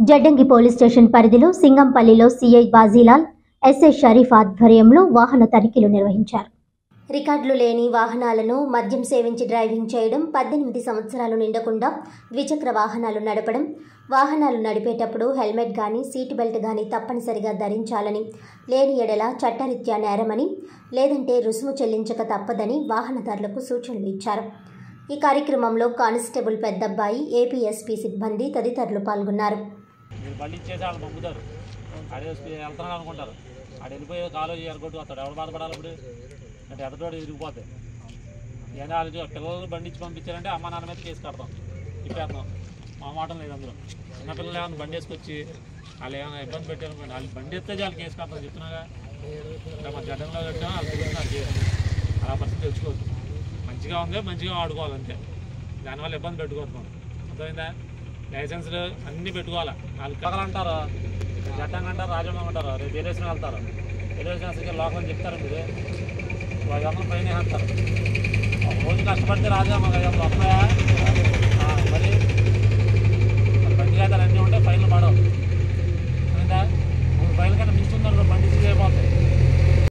Jaddangi police station పరిధిలో సింగంపల్లిలో CI Bajilal SI Sharif ఆధ్వర్యంలో వాహన తనిఖీలు నిర్వహించారు రికార్డులు లేని వాహనాలను మద్యం సేవించి డ్రైవింగ్ చేయడం పద్దెనిమిది సంవత్సరాలు నిండకుండా ద్విచక్ర వాహనాలు నడపడం వాహనాలు నడిపేటప్పుడు హెల్మెట్ కానీ సీట్ బెల్ట్ కానీ తప్పనిసరిగా ధరించాలని లేని ఎడల చట్టరీత్యా నేరమని లేదంటే రుసుము చెల్లించక తప్పదని వాహనదారులకు సూచనలు ఇచ్చారు ఈ కార్యక్రమంలో కానిస్టేబుల్ పెద్దబ్బాయి ఏపీఎస్పీ సిబ్బంది తదితరులు పాల్గొన్నారు మీరు బండి ఇచ్చేసి వాళ్ళు పంపుతారు ఆడ వెళ్తున్నాడు అనుకుంటారు ఆడ వెళ్ళిపోయి కాలేజీ ఎరగొట్టు వస్తాడు ఎవడు బాధపడాలి ఇప్పుడు అంటే ఎదటోడు విరిగిపోతాయి ఏదైనా వాళ్ళు పిల్లలు బండి ఇచ్చి పంపించారంటే అమ్మ నాన్న మీద కేసు కడతాం ఇప్పేస్తాం మా మాట లేదు అందులో చిన్నపిల్లలు ఏమైనా బండి వేసుకొచ్చి వాళ్ళు ఏమైనా ఇబ్బంది పెట్టారనుకోండి వాళ్ళు బండి ఎత్తే చాలు కేసు కడతాం చెప్తున్నాగా ఇంకా మా జడ్డంలో కట్టాం వాళ్ళు తెలుస్తున్నారు కేసు అలా పరిస్థితి తెచ్చుకోవద్దు మంచిగా ఉంది మంచిగా వాడుకోవాలి అంతే దానివల్ల ఇబ్బంది పెట్టుకోవద్దు మనం అర్థమైందా లైసెన్స్లు అన్నీ పెట్టుకోవాలి వాళ్ళు కథలు అంటారు జట్టంగా అంటారు రాజమ్మ అంటారు రేపు ఎలేసిన వెళ్తారు ఎలేసిన అసలు లోకల్ చెప్తారు మీరు ఐదు వందలు పైన అంటారు ఒక రోజు కష్టపడితే రాజా మాకు ఐదు వందలు వస్తాయా ఆ, మరి మరి బండి కాదాలు అన్నీ ఉంటే